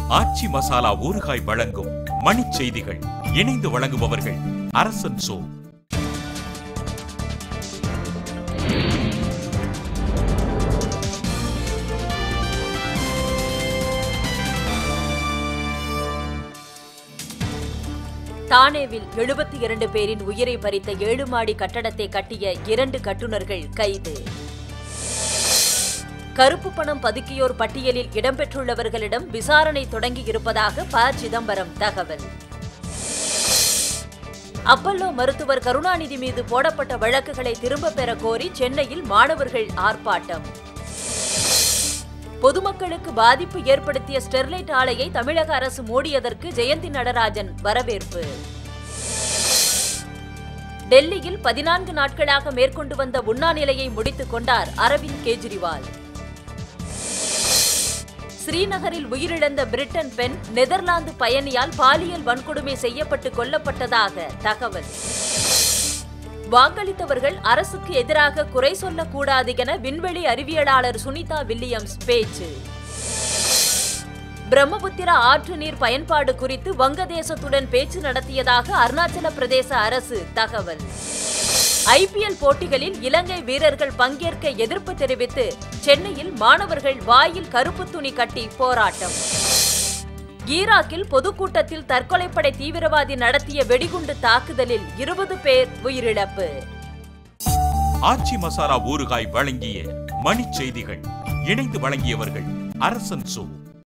ஆச்சி மசாலா ஊறுகாய் வழங்கும் மணிச் செய்திகள் இணைந்து வழங்குபவர்கள் அரசன் சோ தானேவில் எழுபத்தி இரண்டு பேரின் உயிரை பறித்த ஏழு மாடி கட்டடத்தை கட்டிய இரண்டு கட்டுநர்கள் கைது கருப்பு பணம் பதுக்கியோர் பட்டியலில் இடம்பெற்றுள்ளவர்களிடம் விசாரணை தொடங்கி இருப்பதாக ப சிதம்பரம் தகவல் அப்பல்லோ மருத்துவர் கருணாநிதி மீது போடப்பட்ட வழக்குகளை திரும்பப் பெற கோரி சென்னையில் மாணவர்கள் ஆர்ப்பாட்டம் பொதுமக்களுக்கு பாதிப்பு ஏற்படுத்திய ஸ்டெர்லைட் ஆலையை தமிழக அரசு மூடியதற்கு ஜெயந்தி நடராஜன் வரவேற்பு டெல்லியில் பதினான்கு நாட்களாக மேற்கொண்டு வந்த உண்ணாநிலையை முடித்துக் கொண்டார் அரவிந்த் கெஜ்ரிவால் ஸ்ரீநகரில் உயிரிழந்த பிரிட்டன் பெண் நெதர்லாந்து பயணியால் பாலியல் வன்கொடுமை செய்யப்பட்டு கொல்லப்பட்டதாக தகவல் வாக்களித்தவர்கள் அரசுக்கு எதிராக குறை சொல்லக்கூடாது என விண்வெளி அறிவியலாளர் சுனிதா வில்லியம்ஸ் பேச்சு பிரம்மபுத்திரா ஆற்று நீர் பயன்பாடு குறித்து வங்கதேசத்துடன் பேச்சு நடத்தியதாக அருணாச்சல பிரதேச அரசு தகவல் ஐபிஎல் போட்டிகளில் இலங்கை வீரர்கள் பங்கேற்க எதிர்ப்பு தெரிவித்து சென்னையில் மாணவர்கள் வாயில் கருப்பு துணி கட்டி போராட்டம் ஈராக்கில் பொதுக்கூட்டத்தில் தற்கொலைப்படை தீவிரவாதி நடத்திய வெடிகுண்டு தாக்குதலில் இருபது பேர் உயிரிழப்பு ஆச்சி மசாலா ஊறுகாய் வழங்கிய மணிச் செய்திகள் இணைந்து வழங்கியவர்கள் அரசன் சோ